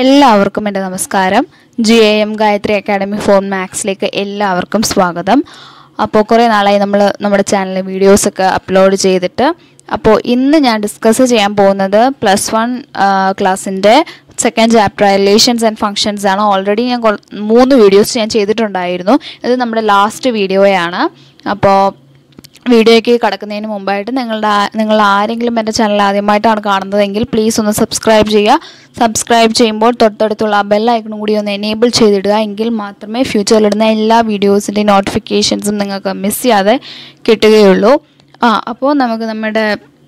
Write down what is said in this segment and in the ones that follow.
എല്ലാവർക്കും എൻ്റെ നമസ്കാരം G A M Gayathri academy for മാത്സിലേക്ക് എല്ലാവർക്കും സ്വാഗതം അപ്പോൾ കുറേ നാളായി നമ്മൾ നമ്മുടെ ചാനലിൽ വീഡിയോസൊക്കെ അപ്ലോഡ് ചെയ്തിട്ട് അപ്പോൾ ഇന്ന് ഞാൻ ഡിസ്കസ് ചെയ്യാൻ പോകുന്നത് പ്ലസ് വൺ ക്ലാസ്സിൻ്റെ second chapter relations and functions ആണ് ഓൾറെഡി ഞാൻ കൊ- മൂന്ന് വീഡിയോസ് ഞാൻ ചെയ്തിട്ടുണ്ടായിരുന്നു ഇത് നമ്മുടെ ലാസ്റ്റ് വീഡിയോയാണ് അപ്പോൾ വീഡിയോയ്ക്ക് കടക്കുന്നതിന് മുമ്പായിട്ട് നിങ്ങളുടെ ആ- നിങ്ങൾ ആരെങ്കിലും എൻ്റെ ചാനൽ ആദ്യമായിട്ടാണ് കാണുന്നതെങ്കിൽ പ്ലീസ് ഒന്ന് സബ്സ്ക്രൈബ് ചെയ്യുക സബ്സ്ക്രൈബ് ചെയ്യുമ്പോൾ തൊട്ടടുത്തുള്ള ആ ബെൽ ഐക്കണും കൂടി ഒന്ന് എനേബിൾ ചെയ്തിടുക എങ്കിൽ മാത്രമേ ഫ്യൂച്ചറിലിടുന്ന എല്ലാ വീഡിയോസിൻ്റെ നോട്ടിഫിക്കേഷൻസും നിങ്ങൾക്ക് മിസ് ചെയ്യാതെ കിട്ടുകയുള്ളൂ ആ അപ്പോൾ നമുക്ക് നമ്മുടെ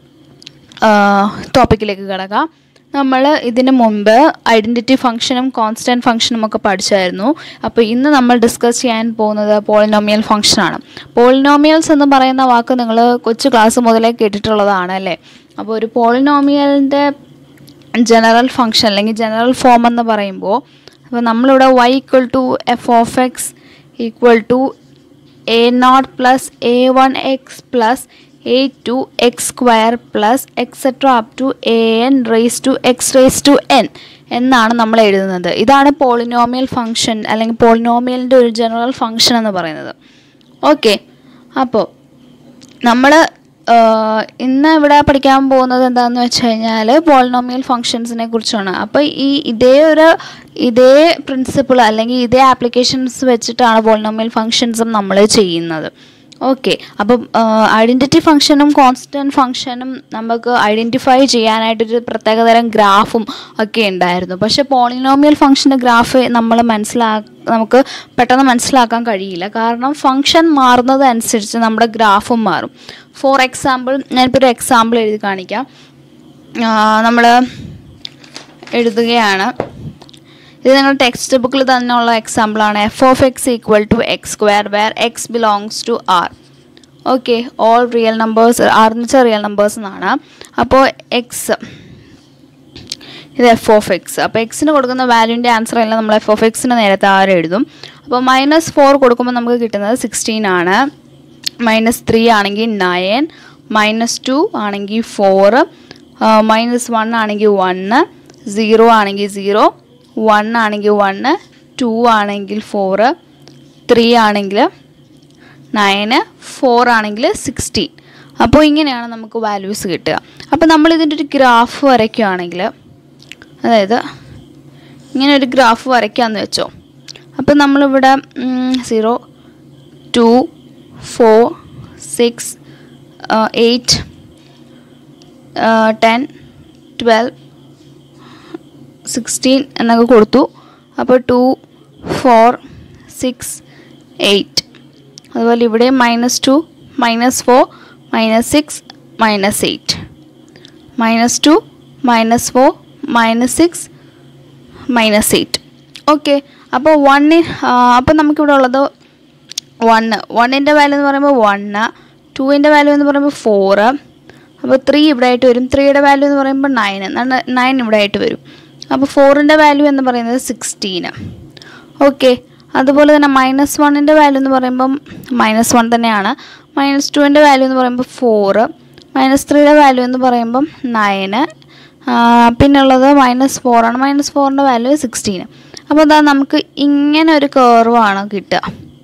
ടോപ്പിക്കിലേക്ക് കിടക്കാം നമ്മൾ ഇതിനു മുമ്പ് ഐഡൻറ്റിറ്റി ഫംഗ്ഷനും കോൺസ്റ്റൻറ്റ് ഫംഗ്ഷനും ഒക്കെ പഠിച്ചായിരുന്നു അപ്പോൾ ഇന്ന് നമ്മൾ ഡിസ്കസ് ചെയ്യാൻ പോകുന്നത് പോളിനോമിയൽ ഫംഗ്ഷനാണ് പോളിനോമിയൽസ് എന്ന് പറയുന്ന വാക്ക് നിങ്ങൾ കൊച്ചു ക്ലാസ് മുതലേ കേട്ടിട്ടുള്ളതാണ് അല്ലേ അപ്പോൾ ഒരു പോളിനോമിയലിൻ്റെ ജനറൽ ഫംഗ്ഷൻ അല്ലെങ്കിൽ ജനറൽ ഫോം എന്ന് പറയുമ്പോൾ അപ്പോൾ നമ്മളിവിടെ y equal to f of X equal to a not plus a one x plus a two x square plus etcetera up to a n raise to x raise to n എന്നാണ് നമ്മൾ എഴുതുന്നത് ഇതാണ് polynomial function അല്ലെങ്കിൽ പോളിനോമിയലിൻ്റെ ഒരു general function എന്ന് പറയുന്നത് okay അപ്പോൾ നമ്മൾ ഇന്ന് ഇവിടെ പഠിക്കാൻ പോകുന്നത് എന്താണെന്ന് വെച്ച് കഴിഞ്ഞാൽ പോളിനോമിയൽ ഫങ്ഷൻസിനെ കുറിച്ചാണ് അപ്പോൾ ഈ ഇതേ ഒരു ഇതേ പ്രിൻസിപ്പിൾ അല്ലെങ്കിൽ ഇതേ ആപ്ലിക്കേഷൻസ് വെച്ചിട്ടാണ് പോളിനോമിയൽ ഫങ്ഷൻസും നമ്മൾ ചെയ്യുന്നത് ഓക്കെ അപ്പം ഐഡൻറ്റിറ്റി ഫംഗ്ഷനും കോൺസ്റ്റൻറ്റ് ഫംഗ്ഷനും നമുക്ക് ഐഡൻറ്റിഫൈ ചെയ്യാനായിട്ടൊരു പ്രത്യേകതരം ഗ്രാഫും ഒക്കെ ഉണ്ടായിരുന്നു പക്ഷേ പോളിനോമിയൽ ഫംഗ്ഷൻ്റെ ഗ്രാഫ് നമ്മൾ മനസ്സിലാ നമുക്ക് പെട്ടെന്ന് മനസ്സിലാക്കാൻ കഴിയില്ല കാരണം ഫംഗ്ഷൻ മാറുന്നതനുസരിച്ച് നമ്മുടെ ഗ്രാഫും മാറും ഫോർ എക്സാമ്പിൾ ഞാനിപ്പോൾ ഒരു എക്സാമ്പിൾ എഴുതി കാണിക്കാം നമ്മൾ എഴുതുകയാണ് ഇത് നിങ്ങൾ ടെക്സ്റ്റ് ബുക്കിൽ തന്നെയുള്ള എക്സാമ്പിളാണ് f of X equal to x square where x belongs to R okay all real numbers R എന്ന് വെച്ചാൽ റിയൽ നമ്പേഴ്സ് എന്നാണ് അപ്പോൾ എക്സ് ഇത് എഫ് ഓഫ് എക്സ് അപ്പോൾ എക്സിന് കൊടുക്കുന്ന വാല്യൂൻ്റെ ആൻസർ എല്ലാം നമ്മൾ എഫ് ഓഫ് എക്സിന് നേരെ താഴെ എഴുതും അപ്പോൾ മൈനസ് ഫോർ കൊടുക്കുമ്പോൾ നമുക്ക് കിട്ടുന്നത് സിക്സ്റ്റീൻ ആണ് മൈനസ് ത്രീ ആണെങ്കിൽ നയൻ മൈനസ് ടു ആണെങ്കിൽ ഫോറ് മൈനസ് വൺ ആണെങ്കിൽ വണ്ണ് സീറോ ആണെങ്കിൽ സീറോ വൺ ആണെങ്കിൽ വണ്ണ് ടു ആണെങ്കിൽ ഫോറ് ത്രീ ആണെങ്കിൽ നയന് ഫോർ ആണെങ്കിൽ സിക്സ്റ്റീൻ അപ്പോൾ ഇങ്ങനെയാണ് നമുക്ക് വാല്യൂസ് കിട്ടുക അപ്പോൾ നമ്മൾ ഇതിൻ്റെ ഒരു ഗ്രാഫ് വരയ്ക്കുകയാണെങ്കിൽ അതായത് ഇങ്ങനെ ഒരു ഗ്രാഫ് വരയ്ക്കാമെന്ന് വെച്ചോ അപ്പോൾ നമ്മളിവിടെ zero two four six eight ten twelve sixteen എന്നൊക്കെ കൊടുത്തു അപ്പോൾ ടു ഫോർ സിക്സ് എയ്റ്റ് അതുപോലെ ഇവിടെ minus two minus four minus six minus eight minus two minus four minus six minus eight okay അപ്പോൾ വണ്ണി അപ്പോൾ നമുക്കിവിടെ ഉള്ളത് വണ്ണ് വണ്ണിൻ്റെ വാല്യൂ എന്ന് പറയുമ്പോൾ വണ്ണ് ടുവിൻ്റെ വാല്യൂ എന്ന് പറയുമ്പോൾ ഫോറ് അപ്പോൾ ത്രീ ഇവിടെ ആയിട്ട് വരും ത്രീയുടെ വാല്യൂ എന്ന് പറയുമ്പോൾ നയൻ നയൻ ഇവിടെ ആയിട്ട് വരും അപ്പോൾ ഫോറിൻ്റെ വാല്യൂ എന്ന് പറയുന്നത് സിക്സ്റ്റീന് ഓക്കെ അതുപോലെ തന്നെ മൈനസ് വണ്ണിൻ്റെ വാല്യൂ എന്ന് പറയുമ്പം മൈനസ് വൺ തന്നെയാണ് മൈനസ് ടുവിൻ്റെ വാല്യൂ എന്ന് പറയുമ്പോൾ ഫോറ് മൈനസ് ത്രീയുടെ വാല്യൂ എന്ന് പറയുമ്പം നയന് പിന്നുള്ളത് മൈനസ് ഫോറാണ് മൈനസ് ഫോറിൻ്റെ വാല്യൂ സിക്സ്റ്റീന് അപ്പോൾ അതാ നമുക്ക് ഇങ്ങനെ ഒരു കേർവാണ് കിട്ടുക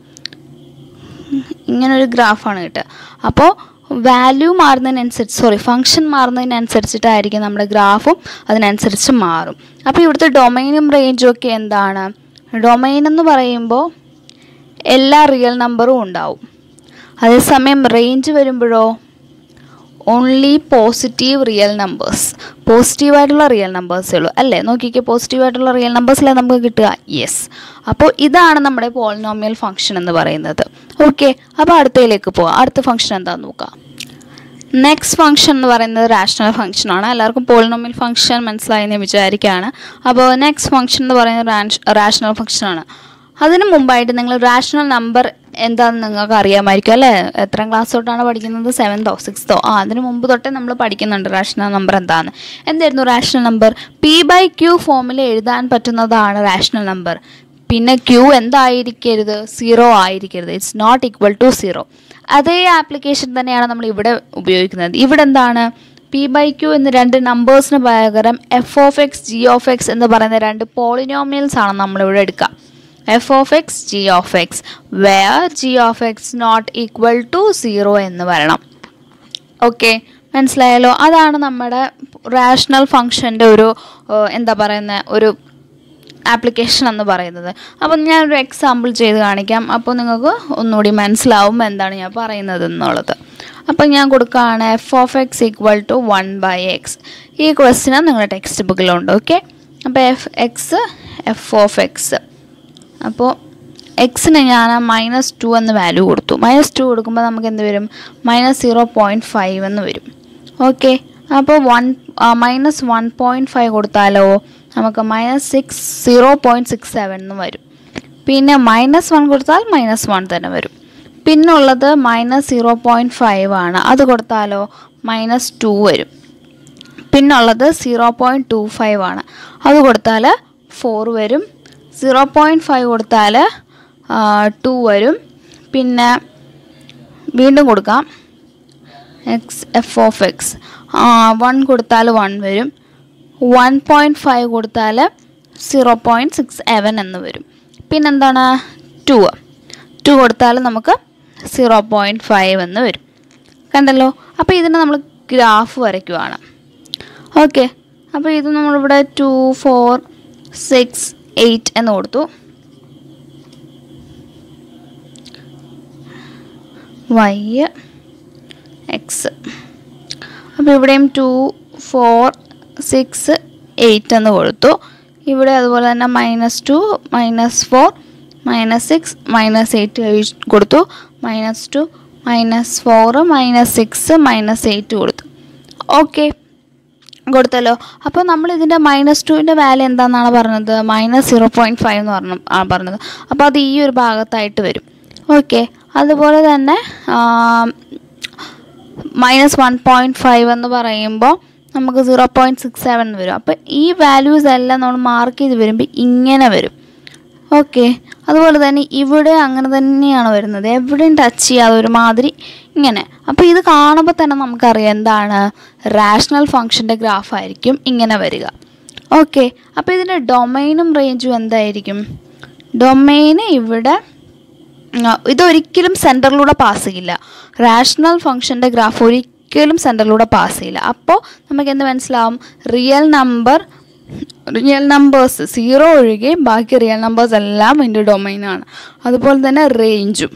ഇങ്ങനെ ഒരു ഗ്രാഫാണ് കിട്ടുക അപ്പോൾ വാല്യൂ മാറുന്നതിനനുസരിച്ച് സോറി ഫങ്ഷൻ മാറുന്നതിനനുസരിച്ചിട്ടായിരിക്കും നമ്മുടെ ഗ്രാഫും അതിനനുസരിച്ച് മാറും അപ്പോൾ ഇവിടുത്തെ ഡൊമൈനും റേഞ്ചും ഒക്കെ എന്താണ് ഡൊമൈൻ എന്ന് പറയുമ്പോൾ എല്ലാ റിയൽ നമ്പറും ഉണ്ടാവും അതേസമയം റേഞ്ച് വരുമ്പോഴോ ഓൺലി പോസിറ്റീവ് റിയൽ നമ്പേഴ്സ് പോസിറ്റീവായിട്ടുള്ള റിയൽ നമ്പേഴ്സേ ഉള്ളൂ അല്ലേ നോക്കിക്കേ പോസിറ്റീവായിട്ടുള്ള റിയൽ നമ്പേഴ്സിലെ നമുക്ക് കിട്ടുക യെസ് അപ്പോൾ ഇതാണ് നമ്മുടെ പോളിനോമിയൽ ഫംഗ്ഷൻ എന്ന് പറയുന്നത് ഓക്കെ അപ്പോൾ അടുത്തയിലേക്ക് പോകാം അടുത്ത ഫംഗ്ഷൻ എന്താണെന്ന് നോക്കാം നെക്സ്റ്റ് ഫംഗ്ഷൻ എന്ന് പറയുന്നത് റാഷണൽ ഫംഗ്ഷൻ ആണ് എല്ലാവർക്കും പോളിനോമിയൽ ഫംഗ്ഷൻ മനസ്സിലായി എന്ന് വിചാരിക്കുകയാണ് അപ്പോൾ നെക്സ്റ്റ് ഫംഗ്ഷൻ എന്ന് പറയുന്നത് റാഷണൽ ഫംഗ്ഷൻ ആണ് അതിന് മുമ്പായിട്ട് നിങ്ങൾ റാഷണൽ നമ്പർ എന്താണെന്ന് നിങ്ങൾക്ക് അറിയാമായിരിക്കും അല്ലേ എത്രാം ക്ലാസ് തൊട്ടാണ് പഠിക്കുന്നത് സെവൻതോ സിക്സ്തോ ആ അതിന് മുമ്പ് തൊട്ടേ നമ്മൾ പഠിക്കുന്നുണ്ട് റാഷണൽ നമ്പർ എന്താണ് എന്തായിരുന്നു rational number p by q ഫോമിൽ എഴുതാൻ പറ്റുന്നതാണ് റാഷണൽ നമ്പർ പിന്നെ ക്യൂ എന്തായിരിക്കരുത് സീറോ ആയിരിക്കരുത് it's not equal to zero അതേ ആപ്ലിക്കേഷൻ തന്നെയാണ് നമ്മൾ ഇവിടെ ഉപയോഗിക്കുന്നത് ഇവിടെ എന്താണ് പി ബൈ ക്യു എന്ന രണ്ട് നമ്പേഴ്സിന് പകരം f of x g of X എന്ന് പറയുന്ന രണ്ട് പോളിനോമിയൽസ് ആണ് നമ്മളിവിടെ എടുക്കുക f of x g of x where g of x not equal to zero എന്ന് വരണം ഓക്കെ മനസ്സിലായല്ലോ അതാണ് നമ്മുടെ റാഷണൽ ഫങ്ഷൻ്റെ ഒരു ഏഹ്, എന്താ പറയുന്ന ഒരു ആപ്ലിക്കേഷൻ എന്ന് പറയുന്നത് അപ്പം ഞാനൊരു എക്സാമ്പിൾ ചെയ്ത് കാണിക്കാം അപ്പോൾ നിങ്ങൾക്ക് ഒന്നുകൂടി മനസ്സിലാവും എന്താണ് ഞാൻ പറയുന്നത് എന്നുള്ളത് അപ്പം ഞാൻ കൊടുക്കുകയാണ് f of X equal to one by x ഈ ക്വസ്റ്റിന് നിങ്ങളുടെ ടെക്സ്റ്റ് ബുക്കിലുണ്ട് ഓക്കെ അപ്പോൾ f x f of x അപ്പോൾ എക്സിന് ഞാൻ മൈനസ് ടു എന്ന് വാല്യൂ കൊടുത്തു മൈനസ് ടു കൊടുക്കുമ്പോൾ നമുക്ക് എന്ത് വരും മൈനസ് സീറോ പോയിൻറ്റ് ഫൈവ് എന്ന് വരും ഓക്കെ അപ്പോൾ one minus one point five കൊടുത്താലോ നമുക്ക് minus six zero point six seven എന്ന് വരും പിന്നെ മൈനസ് വൺ കൊടുത്താൽ മൈനസ് വൺ തന്നെ വരും പിന്നുള്ളത് മൈനസ് സീറോ പോയിൻറ്റ് ഫൈവ് ആണ് അത് കൊടുത്താലോ മൈനസ് ടു വരും പിന്നുള്ളത് സീറോ പോയിൻറ്റ് ടു ഫൈവ് ആണ് അത് കൊടുത്താൽ ഫോർ വരും സീറോ പോയിൻറ്റ് ഫൈവ് കൊടുത്താൽ ടു വരും പിന്നെ വീണ്ടും കൊടുക്കാം x f of x one കൊടുത്താൽ വൺ വരും വൺ പോയിൻറ്റ് ഫൈവ് കൊടുത്താൽ സീറോ പോയിൻറ്റ് സിക്സ് സെവൻ എന്ന് വരും പിന്നെന്താണ് ടു ടു കൊടുത്താൽ നമുക്ക് സീറോ പോയിൻറ്റ് ഫൈവ് എന്ന് വരും കണ്ടല്ലോ അപ്പോൾ ഇതിന് നമ്മൾ ഗ്രാഫ് വരയ്ക്കുവാണ് ഓക്കെ അപ്പോൾ ഇത് നമ്മളിവിടെ ടു ഫോർ സിക്സ് എയ്റ്റ് എന്ന് കൊടുത്തു വൈ എക്സ് അപ്പോൾ ഇവിടെയും ടു ഫോർ സിക്സ് എയ്റ്റ് എന്ന് കൊടുത്തു ഇവിടെ അതുപോലെ തന്നെ minus two minus four minus six minus eight കൊടുത്തു minus two minus four minus six minus eight കൊടുത്തു ഓക്കെ കൊടുത്തല്ലോ അപ്പോൾ നമ്മൾ ഇതിൻ്റെ മൈനസ് ടുവിൻ്റെ വാല്യൂ എന്താണെന്നാണ് പറഞ്ഞത് മൈനസ് സീറോ പോയിൻറ്റ് ഫൈവ് എന്ന് പറഞ്ഞു ആ പറഞ്ഞത് അപ്പോൾ അത് ഈ ഒരു ഭാഗത്തായിട്ട് വരും ഓക്കെ അതുപോലെ തന്നെ മൈനസ് വൺ പോയിൻറ്റ് ഫൈവ് എന്ന് പറയുമ്പോൾ നമുക്ക് സീറോ പോയിൻറ്റ് സിക്സ് സെവൻ വരും അപ്പോൾ ഈ വാല്യൂസ് എല്ലാം നമ്മൾ മാർക്ക് ചെയ്ത് വരുമ്പോൾ ഇങ്ങനെ വരും ഓക്കെ അതുപോലെ തന്നെ ഇവിടെ അങ്ങനെ തന്നെയാണ് വരുന്നത് എവിടെയും ടച്ച് ചെയ്യാതെ ഒരുമാതിരി ഇങ്ങനെ അപ്പോൾ ഇത് കാണുമ്പോൾ തന്നെ നമുക്കറിയാം എന്താണ് റാഷണൽ ഫങ്ഷൻ്റെ ഗ്രാഫ് ആയിരിക്കും ഇങ്ങനെ വരിക ഓക്കെ അപ്പോൾ ഇതിൻ്റെ ഡൊമൈനും റേഞ്ചും എന്തായിരിക്കും ഡൊമൈന് ഇവിടെ ആ, ഇതൊരിക്കലും സെൻറ്ററിലൂടെ പാസ് ചെയ്യില്ല റാഷണൽ ഫങ്ഷൻ്റെ ഗ്രാഫ് ഒരിക്കലും സെൻറ്ററിലൂടെ പാസ് ചെയ്യില്ല അപ്പോൾ നമുക്ക് എന്ത് മനസ്സിലാവും real number real numbers zero ഒഴികെ ബാക്കി റിയൽ നമ്പേഴ്സ് എല്ലാം ഇതിൻ്റെ ഡൊമൈനാണ് അതുപോലെ തന്നെ റേഞ്ചും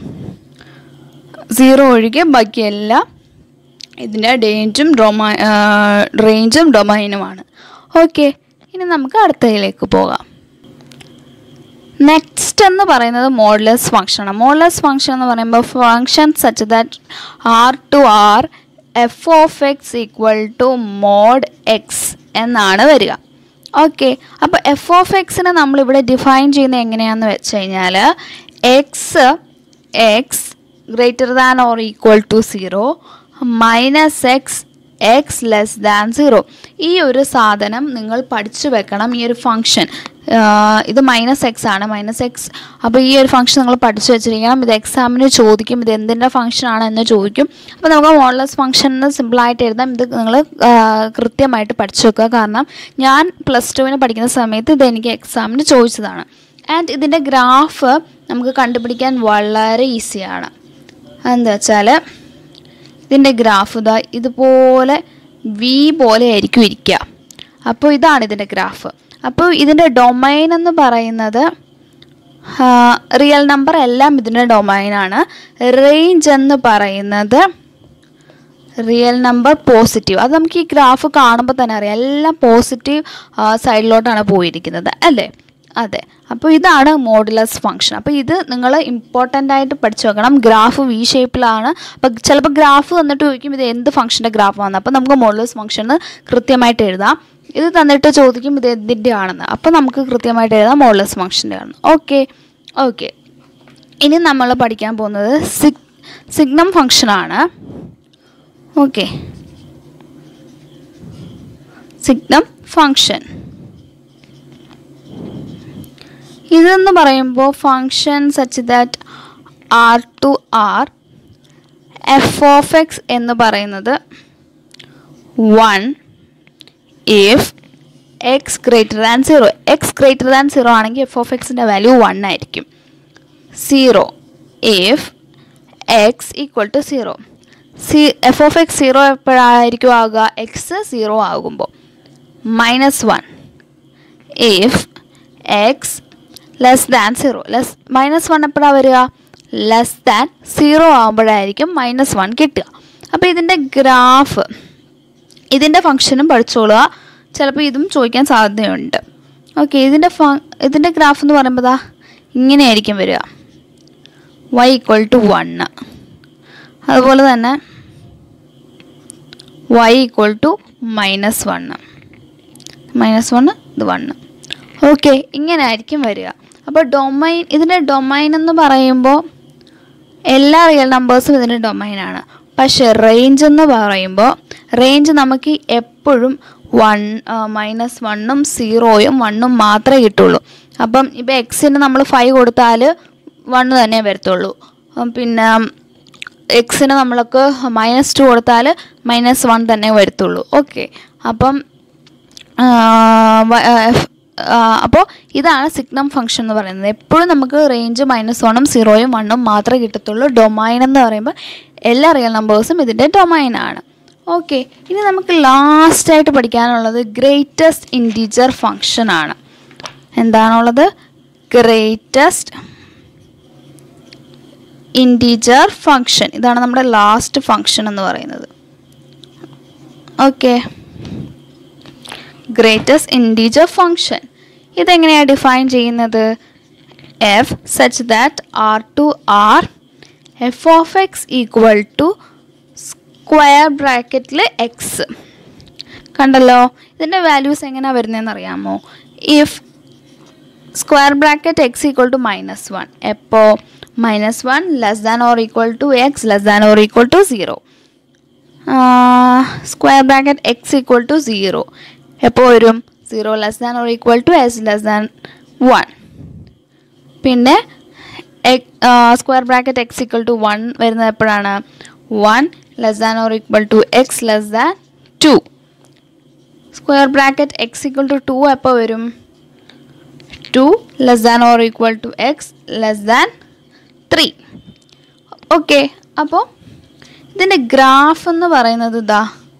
സീറോ ഒഴികെ ബാക്കി എല്ലാം ഇതിൻ്റെ ഡേഞ്ചും ഡൊമൈ റേഞ്ചും ഡൊമൈനുമാണ് ഓക്കെ ഇനി നമുക്ക് അടുത്തതിലേക്ക് പോകാം നെക്സ്റ്റ് എന്ന് പറയുന്നത് മോഡ്ലെസ് ഫംഗ്ഷനാണ് മോഡ്ലെസ് ഫംഗ്ഷൻ എന്ന് പറയുമ്പോൾ function such that R to R F of X equal to mod x എന്നാണ് വരിക ഓക്കെ അപ്പോൾ എഫ് ഓഫ് എക്സിനെ നമ്മളിവിടെ ഡിഫൈൻ ചെയ്യുന്നത് എങ്ങനെയാണെന്ന് വെച്ച് കഴിഞ്ഞാൽ x x greater than or equal to zero minus x x less than zero ഈ ഒരു സാധനം നിങ്ങൾ പഠിച്ചു വെക്കണം ഈ ഒരു ഫംഗ്ഷൻ ഇത് മൈനസ് എക്സ് ആണ് മൈനസ് എക്സ് അപ്പോൾ ഈ ഒരു ഫംഗ്ഷൻ നിങ്ങൾ പഠിച്ചു വെച്ചിരിക്കണം ഇത് എക്സാമിന് ചോദിക്കും ഇത് എന്തിൻ്റെ ഫംഗ്ഷൻ ആണ് എന്ന് ചോദിക്കും അപ്പോൾ നമുക്ക് മോഡലസ് ഫംഗ്ഷൻ എന്ന് സിമ്പിളായിട്ട് എഴുതാം ഇത് നിങ്ങൾ കൃത്യമായിട്ട് പഠിച്ചു വെക്കുക കാരണം ഞാൻ പ്ലസ് ടുവിന് പഠിക്കുന്ന സമയത്ത് ഇത് എനിക്ക് എക്സാമിന് ചോദിച്ചതാണ് ആൻഡ് ഇതിൻ്റെ ഗ്രാഫ് നമുക്ക് കണ്ടുപിടിക്കാൻ വളരെ ഈസിയാണ് എന്താ വെച്ചാൽ ഇതിൻ്റെ ഗ്രാഫ് ഇതാ ഇതുപോലെ വി പോലെ ആയിരിക്കും ഇരിക്കുക അപ്പോൾ ഇതാണ് ഇതിൻ്റെ ഗ്രാഫ് അപ്പോൾ ഇതിൻ്റെ ഡൊമൈൻ എന്ന് പറയുന്നത് റിയൽ നമ്പർ എല്ലാം ഇതിൻ്റെ ഡൊമൈനാണ് റേഞ്ച് എന്ന് പറയുന്നത് റിയൽ നമ്പർ പോസിറ്റീവ് അത് നമുക്ക് ഈ ഗ്രാഫ് കാണുമ്പോൾ തന്നെ അറിയാം എല്ലാം പോസിറ്റീവ് സൈഡിലോട്ടാണ് പോയിരിക്കുന്നത് അല്ലേ അതെ അപ്പോൾ ഇതാണ് മോഡുലസ് ഫംഗ്ഷൻ അപ്പോൾ ഇത് നിങ്ങൾ ഇമ്പോർട്ടൻ്റ് ആയിട്ട് പഠിച്ചു വെക്കണം ഗ്രാഫ് വി ഷേപ്പിലാണ് അപ്പോൾ ചിലപ്പോൾ ഗ്രാഫ് തന്നിട്ട് ചോദിക്കും ഇത് എന്ത് ഫംഗ്ഷൻ്റെ ഗ്രാഫ് ആണ് അപ്പോൾ നമുക്ക് മോഡുലസ് ഫംഗ്ഷൻ കൃത്യമായിട്ട് എഴുതാം ഇത് തന്നിട്ട് ചോദിക്കും ഇത് എന്തിൻ്റെ ആണെന്ന് അപ്പോൾ നമുക്ക് കൃത്യമായിട്ട് എഴുതാം മോഡുലസ് ഫംഗ്ഷൻ്റെ ആണ് ഓക്കെ ഓക്കെ ഇനി നമ്മൾ പഠിക്കാൻ പോകുന്നത് സിഗ് സിഗ്നം ഫംഗ്ഷനാണ് ഓക്കെ സിഗ്നം ഫംഗ്ഷൻ ഇതെന്ന് പറയുമ്പോൾ function such that R to R F of X എന്ന് പറയുന്നത് one if X greater than zero X greater than zero ആണെങ്കിൽ എഫ് ഓഫ് എക്സിൻ്റെ വാല്യൂ വൺ ആയിരിക്കും zero if X equal to zero see F of X zero എപ്പോഴായിരിക്കും ആകുക X zero ആകുമ്പോൾ minus one if X less than zero less minus one എപ്പോഴാണ് വരിക less than zero ആകുമ്പോഴായിരിക്കും minus one കിട്ടുക അപ്പോൾ ഇതിൻ്റെ ഗ്രാഫ് ഇതിൻ്റെ ഫംഗ്ഷനും പഠിച്ചോളുക ചിലപ്പോൾ ഇതും ചോദിക്കാൻ സാധ്യതയുണ്ട് ഓക്കെ ഇതിൻ്റെ ഫ ഇതിൻ്റെ ഗ്രാഫ് എന്ന് പറയുമ്പോൾ ദാ ഇങ്ങനെയായിരിക്കും വരിക വൈ ഈക്വൽ ടു വണ്ണ് അതുപോലെ തന്നെ Y equal to minus one minus one ഇത് വണ്ണ് ഓക്കെ ഇങ്ങനെ ആയിരിക്കും വരിക അപ്പോൾ ഡൊമൈൻ ഇതിൻ്റെ ഡൊമൈൻ എന്ന് പറയുമ്പോൾ എല്ലാ റിയൽ നമ്പേഴ്സും ഇതിൻ്റെ ഡൊമൈനാണ് പക്ഷേ റേഞ്ച് എന്ന് പറയുമ്പോൾ റേഞ്ച് നമുക്ക് എപ്പോഴും വൺ മൈനസ് വണ്ണും സീറോയും വണ്ണും മാത്രമേ കിട്ടുള്ളൂ അപ്പം ഇപ്പോൾ എക്സിന് നമ്മൾ ഫൈവ് കൊടുത്താൽ വണ്ണ് തന്നെ വരത്തുള്ളൂ ഉം, പിന്നെ എക്സിന് നമ്മൾക്ക് മൈനസ് ടു കൊടുത്താൽ മൈനസ് വൺ തന്നെ വരത്തുള്ളൂ ഓക്കെ അപ്പം അപ്പോൾ ഇതാണ് സിഗ്നം ഫംഗ്ഷൻ എന്ന് പറയുന്നത് എപ്പോഴും നമുക്ക് റേഞ്ച് മൈനസ് വണ്ണും സീറോയും വണ്ണും മാത്രമേ കിട്ടത്തുള്ളൂ ഡൊമൈൻ എന്ന് പറയുമ്പോൾ എല്ലാ റിയൽ നമ്പേഴ്സും ഇതിൻ്റെ ഡൊമൈനാണ് ഓക്കെ ഇനി നമുക്ക് ലാസ്റ്റായിട്ട് പഠിക്കാനുള്ളത് ഗ്രേറ്റസ്റ്റ് ഇൻറ്റീജർ ഫംഗ്ഷൻ ആണ് എന്താണുള്ളത് ഗ്രേറ്റസ്റ്റ് ഇൻറ്റീജർ ഫംഗ്ഷൻ ഇതാണ് നമ്മുടെ ലാസ്റ്റ് ഫംഗ്ഷൻ എന്ന് പറയുന്നത് ഓക്കെ ഗ്രേറ്റസ്റ്റ് ഇൻറ്റീജർ ഫംഗ്ഷൻ ഇതെങ്ങനെയാണ് ഡിഫൈൻ ചെയ്യുന്നത് F such that R to R F of X equal to square ബ്രാക്കറ്റിൽ എക്സ് കണ്ടല്ലോ ഇതിൻ്റെ വാല്യൂസ് എങ്ങനെയാണ് വരുന്നതെന്ന് അറിയാമോ if square bracket X equal to minus one എപ്പോൾ minus one less than or equal to X less than or equal to zero square bracket X equal to zero എപ്പോൾ വരും zero less than or equal to X less than one പിന്നെ square bracket X equal to one വരുന്നത് എപ്പോഴാണ് one less than or equal to X less than two square bracket X equal to two എപ്പോൾ വരും two less than or equal to X less than three okay അപ്പോൾ ഇതിൻ്റെ graph എന്ന് പറയുന്നത് ഇതാ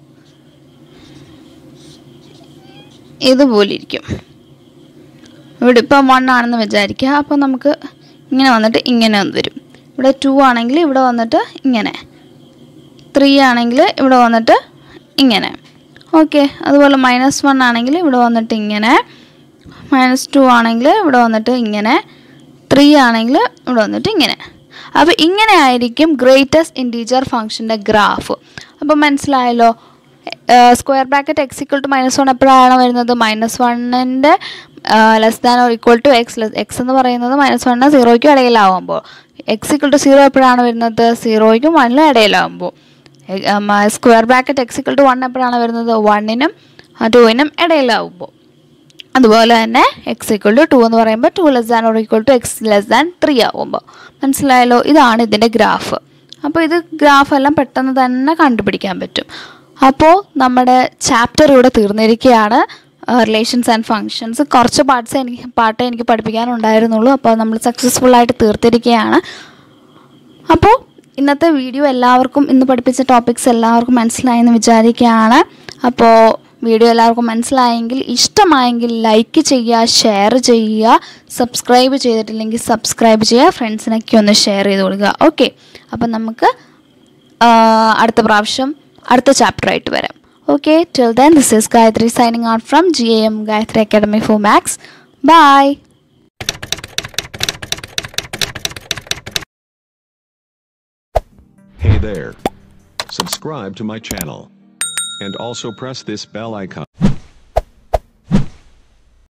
ഇതുപോലെ ഇരിക്കും ഇവിടെ ഇപ്പം വൺ ആണെന്ന് വിചാരിക്കുക അപ്പോൾ നമുക്ക് ഇങ്ങനെ വന്നിട്ട് ഇങ്ങനെ ഒന്ന് വരും ഇവിടെ ടു ആണെങ്കിൽ ഇവിടെ വന്നിട്ട് ഇങ്ങനെ ത്രീ ആണെങ്കിൽ ഇവിടെ വന്നിട്ട് ഇങ്ങനെ ഓക്കെ അതുപോലെ മൈനസ് വൺ ആണെങ്കിൽ ഇവിടെ വന്നിട്ട് ഇങ്ങനെ മൈനസ് ടു ആണെങ്കിൽ ഇവിടെ വന്നിട്ട് ഇങ്ങനെ ത്രീ ആണെങ്കിൽ ഇവിടെ വന്നിട്ട് ഇങ്ങനെ അപ്പോൾ ഇങ്ങനെ ആയിരിക്കും ഗ്രേറ്റസ്റ്റ് ഇൻറ്റീജർ ഫംഗ്ഷൻ്റെ ഗ്രാഫ് അപ്പോൾ മനസ്സിലായല്ലോ square bracket X equal to minus one എപ്പോഴാണ് വരുന്നത് മൈനസ് വണ്ണിൻ്റെ less than or equal to X less X എന്ന് പറയുന്നത് മൈനസ് വണ്ണിന് സീറോയ്ക്കും ഇടയിലാവുമ്പോൾ എക്സ് ഈക്വൽ ടു സീറോ എപ്പോഴാണ് വരുന്നത് സീറോയ്ക്കും വണ്ണിനും ഇടയിലാവുമ്പോൾ square bracket X equal to one എപ്പോഴാണ് വരുന്നത് വണ്ണിനും ടൂവിനും ഇടയിലാവുമ്പോൾ അതുപോലെ തന്നെ എക്സ് ഈക്വൽ ടു ടു എന്ന് പറയുമ്പോൾ two less than or equal to X less than three ആവുമ്പോൾ മനസ്സിലായല്ലോ ഇതാണ് ഇതിൻ്റെ ഗ്രാഫ് അപ്പോൾ ഇത് ഗ്രാഫ് എല്ലാം പെട്ടെന്ന് തന്നെ കണ്ടുപിടിക്കാൻ പറ്റും അപ്പോൾ നമ്മുടെ ചാപ്റ്റർ ഇവിടെ തീർന്നിരിക്കുകയാണ് റിലേഷൻസ് ആൻഡ് ഫങ്ഷൻസ് കുറച്ച് പാർട്സ് എനിക്ക് പാട്ടേ എനിക്ക് പഠിപ്പിക്കാനുണ്ടായിരുന്നുള്ളൂ അപ്പോൾ നമ്മൾ സക്സസ്ഫുൾ ആയിട്ട് തീർത്തിരിക്കുകയാണ് അപ്പോൾ ഇന്നത്തെ വീഡിയോ എല്ലാവർക്കും ഇന്ന് പഠിപ്പിച്ച ടോപ്പിക്സ് എല്ലാവർക്കും മനസ്സിലായെന്ന് വിചാരിക്കുകയാണ് അപ്പോൾ വീഡിയോ എല്ലാവർക്കും മനസ്സിലായെങ്കിൽ ഇഷ്ടമായെങ്കിൽ ലൈക്ക് ചെയ്യുക ഷെയർ ചെയ്യുക സബ്സ്ക്രൈബ് ചെയ്തിട്ടില്ലെങ്കിൽ സബ്സ്ക്രൈബ് ചെയ്യുക ഫ്രണ്ട്സിനൊക്കെ ഒന്ന് ഷെയർ ചെയ്ത് കൊടുക്കുക ഓക്കെ അപ്പം നമുക്ക് ആ, അടുത്ത പ്രാവശ്യം അടുത്ത ചാപ്റ്റർ ആയിട്ട് വരാം okay till then this is Gayathri signing out from G M Gayathri academy for maths bye Hey there. Subscribe to my channel. And also press this bell icon.